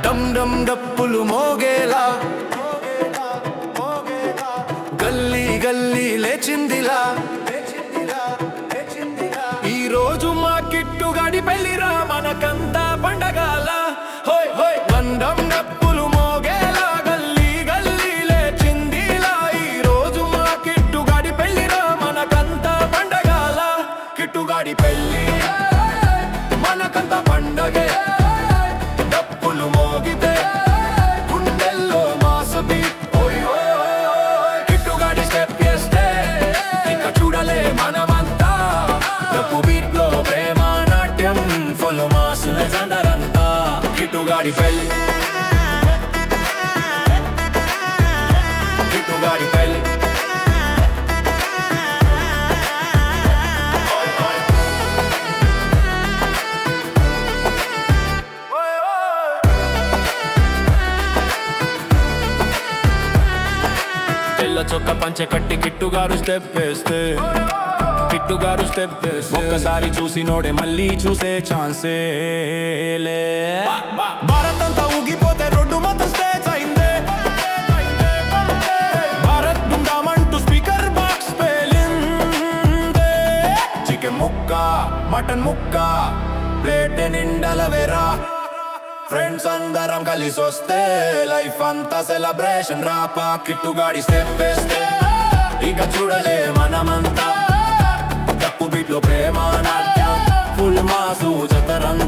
డమ్ డమ్ డప్పులు మోగేలా గల్లీ గల్లీ లేచిందిలా ఈ రోజు మా కిట్టు గడి పెళ్లిరా మనకంతా పండగాల హోయ్ హోయ్ బండం డప్పులు మోగేలా గల్లీ గల్లీ లేచిందిలా ఈ రోజు మా కిట్టు గడి పెళ్లిరా మనకంతా పండగాల కిట్టు గడి పెళ్లి మనకంతా పండగే డప్పులు మోగితే గుండెల్లో మాసు beat. ఓయ్ ఓయ్ ఓయ్ ఓయ్ కిట్టుగాడి స్టెప్ చేస్తే ఇంకా చూడలే మనమంతా డప్పు బీట్ లో ప్రేమ నాట్యం ఫుల్ మాస్ లెజెండర్ అంతా కిట్టుగాడి పెళ్ళి కిట్టుగాడి పెళ్ళి తెల్ల చొక్క పంచె కట్టి కిట్టుగారు స్టెప్ వేస్తే కిట్టుగారు స్టెప్ వేస్తే ఒక్కసారి చూసి నోడే మళ్ళీ చూసే ఛాన్సే లే భారత్ అంతా ఊగిపోతే రోడ్డు మొత్తం స్టేజ్ అయిందే భారత్ గుండామంటూ స్పీకర్ బాక్స్ పేలిందే చికెన్ ముక్క మటన్ ముక్క ప్లేట్ నిండలవేరా ఫ్రెండ్స్ అందరం కలిసి వస్తే లైఫ్ అంతా సెలబ్రేషన్ రాపా కిట్టుగాడి స్టెప్ వేస్తే ఇక చూడలే మనమంతా తప్పు బీట్లో ప్రేమ నాట్యం ఫుల్ మాసు జతరం